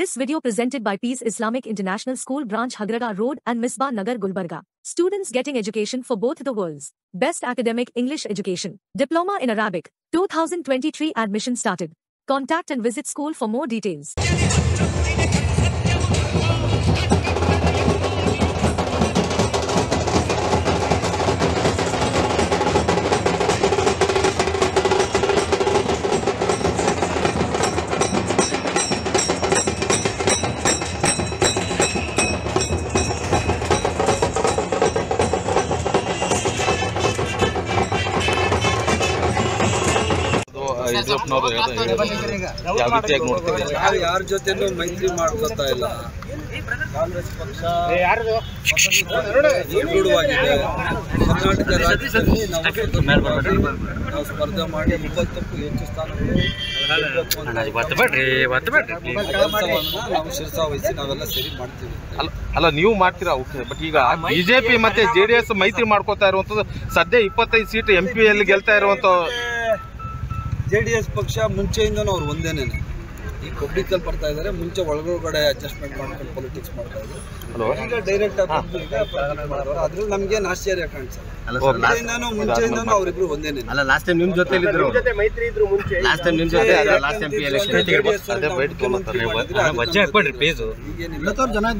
This video presented by Peace Islamic International School Branch Hagraga Road and Misbah Nagar Gulbarga. Students getting education for both the worlds. Best academic English education. Diploma in Arabic. 2023 admission started. Contact and visit school for more details. ಅದು ಯಡಿಯೂರಪ್ಪನವರು ಯಾವ ರೀತಿಯಾಗಿ ನೋಡ್ತಿದ್ದಾರೆ ನಾವು ಯಾರ ಜೊತೆನೂ ಮೈತ್ರಿ ಮಾಡ್ಕೊತಾ ಇಲ್ಲ ಕಾಂಗ್ರೆಸ್ ಪಕ್ಷ ಸುದೃಢವಾಗಿದೆ ಕರ್ನಾಟಕ ರಾಜ್ಯದಲ್ಲಿ ನಾವು ಸ್ವತಂತ್ರವಾಗಿ ನಾವು ಸ್ಪರ್ಧೆ ಮಾಡಿ ಇಪ್ಪತ್ತಕ್ಕೂ ಹೆಚ್ಚು ಸ್ಥಾನಗಳು ಗೆಲ್ಬೇಕು ಅಂತ ಕೆಲಸವನ್ನ ನಾವು ಶಿರಸಾವಹಿಸಿ ನಾವೆಲ್ಲ ಸರಿ ಮಾಡ್ತೀವಿ ಅಲ್ಲ ಅಲ್ಲ ನೀವು ಮಾಡ್ತೀರಾ ಓಕೆ ಬಟ್ ಈಗ ಬಿಜೆಪಿ ಮತ್ತೆ ಜೆ ಡಿ ಎಸ್ ಮೈತ್ರಿ ಮಾಡ್ಕೋತಾ ಇರುವಂತದ್ದು ಸದ್ಯ ಇಪ್ಪತ್ತೈದು ಸೀಟ್ ಎಂ ಪಿ ಅಲ್ಲಿ ಗೆಲ್ತಾ ಇರುವಂತ ಜೆ ಡಿ ಎಸ್ ಪಕ್ಷ ಮುಂಚೆಯಿಂದನೂ ಅವ್ರು ಒಂದೇನೇನೆ ಈ ಪಬ್ಲಿಕಲ್ಲಿ ಬರ್ತಾ ಇದ್ದಾರೆ ಮುಂಚೆ ಒಳಗಡೆ ಅಡ್ಜಸ್ಟ್ಮೆಂಟ್ ಮಾಡ್ಕೊಂಡು ಪೊಲಿಟಿಕ್ಸ್ ಮಾಡ್ತಾ ಇದ್ರು ಹಲೋ ಈಗ ಡೈರೆಕ್ಟ್ ಆಗಿ ಬಂದು ಈಗ politics ಮಾಡೋರು. ಅದ್ರಲ್ಲಿ ನಮ್ಗೇನು ಆಶ್ಚರ್ಯ ಕಾಣಿಸಲ್ಲ ಮುಂಚೆಯಿಂದನೂ ಮುಂಚೆಯಿಂದನೂ ಅವರಿಬ್ರು ಒಂದೇನೇನೆ ಅಲ್ಲ ಲಾಸ್ಟ್ ಟೈಮ್ ನಿಮ್ ಜೊತೆ ಇದ್ರು ಲಾಸ್ಟ್ ಟೈಮ್ ನಿಮ್ ಜೊತೆ ಲಾಸ್ಟ್ ಟೈಮ್ ಪಿ ಎಲೆಕ್ಷನ್ ಅದೇ ಬೈಟ್ ತೊಗೊಳ್ತಾರೆ. ವಜ್ಜೆ ಹಾಕ್ಬೇಡ್ರಿ ಪೇಜು ಜನ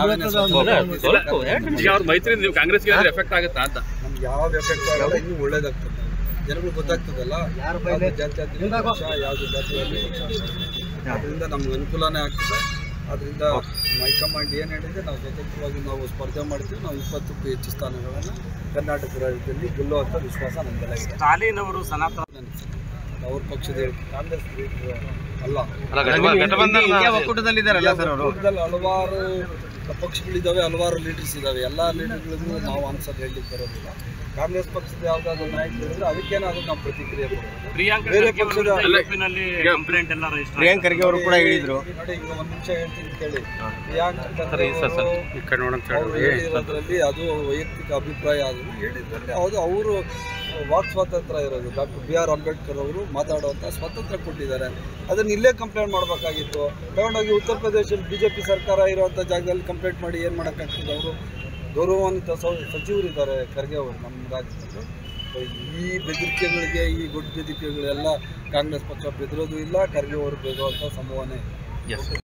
ಈಗ ಅವ್ರ ಮೈತ್ರಿ ನೀವು ಕಾಂಗ್ರೆಸ್ಗೆ ಏನಾದ್ರು ಎಫೆಕ್ಟ್ ಆಗುತ್ತಾ ಅಂತ ನಮ್ಗೆ ಯಾವ ಎಫೆಕ್ಟ್ ಆಗಲ್ಲ ಇನ್ನೂ ಒಳ್ಳೇದಾಗ್ತದೆ ಜನಗಳು ಗೊತ್ತಾಗ್ತದಲ್ಲ ಯಾವ್ದು ಜಾತ್ಯತೀತ ಪಕ್ಷ ಯಾವ್ದು ಜಾತ್ಯತೀತ ಪಕ್ಷ ಅದರಿಂದ ನಮ್ಗೆ ಅನುಕೂಲನೇ ಆಗ್ತದೆ ಅದರಿಂದ ಹೈಕಮಾಂಡ್ ಏನು ಹೇಳಿದೆ ನಾವು ಸ್ವತಂತ್ರವಾಗಿ ನಾವು ಸ್ಪರ್ಧೆ ಮಾಡ್ತೀವಿ ನಾವು ಇಪ್ಪತ್ತಕ್ಕೂ ಹೆಚ್ಚು ಸ್ಥಾನಗಳನ್ನು ಕರ್ನಾಟಕ ರಾಜ್ಯದಲ್ಲಿ ಗೆಲ್ಲುವಂಥ ವಿಶ್ವಾಸ ನಮ್ಗೆಲ್ಲ ಇದೆ ಸ್ಟಾಲಿನ್ ಅವರು ಸನಾತನ ಅವ್ರ ಪಕ್ಷದ ಹೇಳಿಕೆ ಕಾಂಗ್ರೆಸ್ ಲೀಡ್ರು ಅಲ್ಲ ಅಲ್ಲ ಗಠಬ- ಗಠಬಂಧನ ಇಂಡಿಯಾ ಒಕ್ಕೂಟದಲ್ಲಿ ಇದಾರಲ್ಲ ಸರ್ ಅವರು ಒಕ್ಕೂಟದಲ್ಲಿ ಹಲವಾರು ಪಕ್ಷಗಳಿದ್ದಾವೆ ಹಲವಾರು ಲೀಡರ್ಸ್ ಇದ್ದಾವೆ ಎಲ್ಲ ಲೀಡರ್ಗಳಿಗೂ ನಾವು ಆನ್ಸರ್ ಹೇಳಲಿಕ್ಕೆ ಬರೋದಿಲ್ಲ ಕಾಂಗ್ರೆಸ್ ಪಕ್ಷದ ಯಾವುದಾದ್ರು ನಾಯಕರು ಹೇಳಿದ್ರೆ ಅದಕ್ಕೇನಾದ್ರೂ ನಾವು ಪ್ರತಿಕ್ರಿಯೆ ಕೊಡೋದು ಪ್ರಿಯಾಂಕ ಬೇರೆ ಖರ್ಗೆ ಅವರು ಪಕ್ಷದ- ನಲ್ಲಿ ಕಂಪ್ಲೇಂಟ್ ಎಲ್ಲ ರಿಜಿಸ್ಟರ್ ಪ್ರಿಯಾಂಕ್ ಖರ್ಗೆ ಅವರು ಕೂಡ ಹೇಳಿದ್ರು ನೋಡಿ ಈಗ ಒಂದು ನಿಮಿಷ ಹೇಳ್ತೀನಿ ಕೇಳಿ ಪ್ರಿಯಾಂಕ್ ಸರಿ, ಸರ್, ಸರ್. ಅವ್ರು ಹೇಳಿರೋದ್ರಲ್ಲಿ ಅದು ವೈಯಕ್ತಿಕ ಅಭಿಪ್ರಾಯ ಆದರೂ ಹೇಳಿದ್ರಲ್ಲಿ ಅದು ಅವರು ವಾಕ್ ಸ್ವಾತಂತ್ರ್ಯ ಇರೋದು ಡಾಕ್ಟರ್ ಬಿ ಆರ್ ಅಂಬೇಡ್ಕರ್ ಅವರು ಮಾತಾಡುವಂಥ ಸ್ವಾತಂತ್ರ್ಯ ಕೊಟ್ಟಿದ್ದಾರೆ ಅದನ್ನು ಇಲ್ಲೇ ಕಂಪ್ಲೇಂಟ್ ಮಾಡಬೇಕಾಗಿತ್ತು ತಗೊಂಡೋಗಿ ಉತ್ತರ ಪ್ರದೇಶದಲ್ಲಿ ಬಿ ಜೆ ಪಿ ಸರ್ಕಾರ ಇರುವಂಥ ಜಾಗದಲ್ಲಿ ಕಂಪ್ಲೇಂಟ್ ಮಾಡಿ ಏನು ಮಾಡೋಕ್ಕಾಗ್ತದೆ ಅವರು ಗೌರವಾನ್ವಿತ ಸೌ ಸಚಿವರಿದ್ದಾರೆ ಖರ್ಗೆ ಅವರು ನಮ್ಮ ರಾಜ್ಯದಲ್ಲಿ ಈ ಬೆದರಿಕೆಗಳಿಗೆ ಈ ಗುಡ್ ಬೆದರಿಕೆಗಳೆಲ್ಲ ಕಾಂಗ್ರೆಸ್ ಪಕ್ಷ ಬೆದರೋದು ಇಲ್ಲ ಖರ್ಗೆ ಅವರು ಬೆದರುವಂಥ ಸಂಭವನೆ ಎಸ್